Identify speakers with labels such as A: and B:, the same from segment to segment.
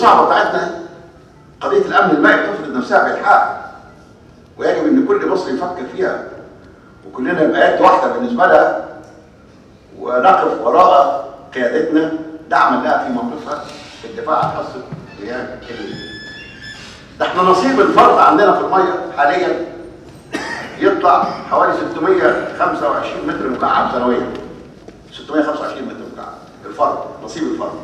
A: الصعبه بتاعتنا قضيه الامن المائي تفرض نفسها بالحق ويجب ان كل مصري يفكر فيها وكلنا يبقى يد واحده بالنسبه لها ونقف وراء قيادتنا دعما لها في موقفها في الدفاع عن حصه مياه النيل. ده احنا نصيب الفرد عندنا في الميه حاليا يطلع حوالي 625 متر مكعب سنويا 625 متر مكعب الفرد نصيب الفرد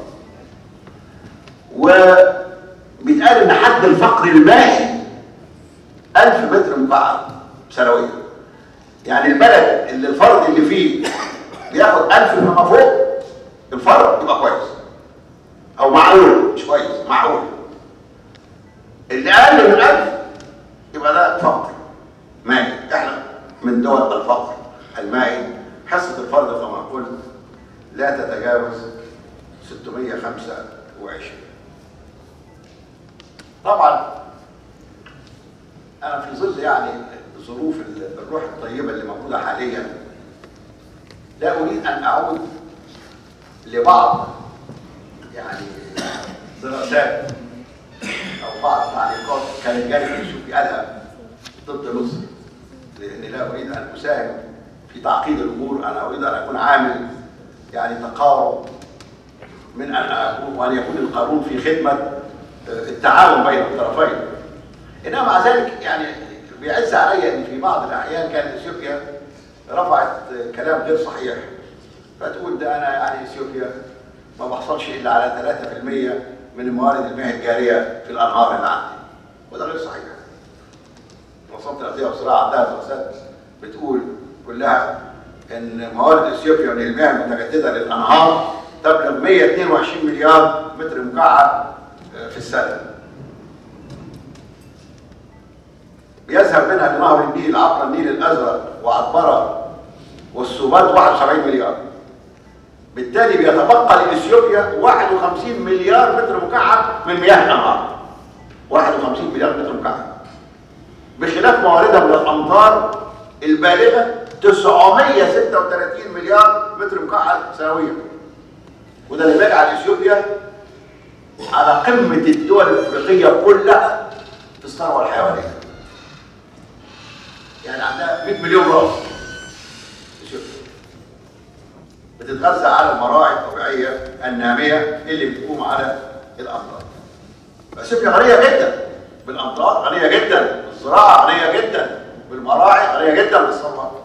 A: وبيتقال ان حد الفقر المائي 1000 متر مكعب سنويا يعني البلد اللي الفرد اللي فيه بياخد 1000 فيما فوق الفرد يبقى كويس او معقول مش كويس معقول اللي اقل من 1000 يبقى ده فقر مائي احنا من دول الفقر المائي حصه الفرد كما قلت لا تتجاوز 625 طبعا انا في ظل يعني ظروف الروح الطيبه اللي موجوده حاليا لا اريد ان اعود لبعض يعني دراسات او بعض تعليقات كان جاري في قالها ضد مصر لاني لا اريد ان اساهم في تعقيد الامور انا اريد ان اكون عامل يعني تقارب من ان اكون وان يكون القانون في خدمه التعاون بين الطرفين انما مع ذلك يعني بيعز علي ان في بعض الاحيان كان اثيوبيا رفعت كلام غير صحيح فتقول ده انا يعني اثيوبيا ما بحصلش الا على 3% من الموارد المياه الجاريه في الانهار اللي عندي وده غير صحيح منظمه الاغذيه والزراعه عندها دراسات بتقول كلها ان موارد اثيوبيا من المياه المتجدده للانهار تبلغ 122 مليار متر مكعب في السنه بيذهب منها لنهر النيل عبر النيل الازرق وعطبره والسوبات 71 مليار بالتالي بيتبقى لاثيوبيا 51 مليار متر مكعب من مياه الانهار 51 مليار متر مكعب بخلاف مواردها من الامطار البالغه 936 مليار متر مكعب سنويا وده اللي بيجعل اثيوبيا على قمه الدول الافريقيه كلها في الثروه الحيوانيه يعني عندها 100 مليون راس اثيوبيا بتتغذى على المراعي الطبيعيه الناميه اللي بتقوم على الامطار اثيوبيا غنيه جدا بالامطار غنيه جدا بالزراعه غنيه جدا بالمراعي غنيه جدا بالثروه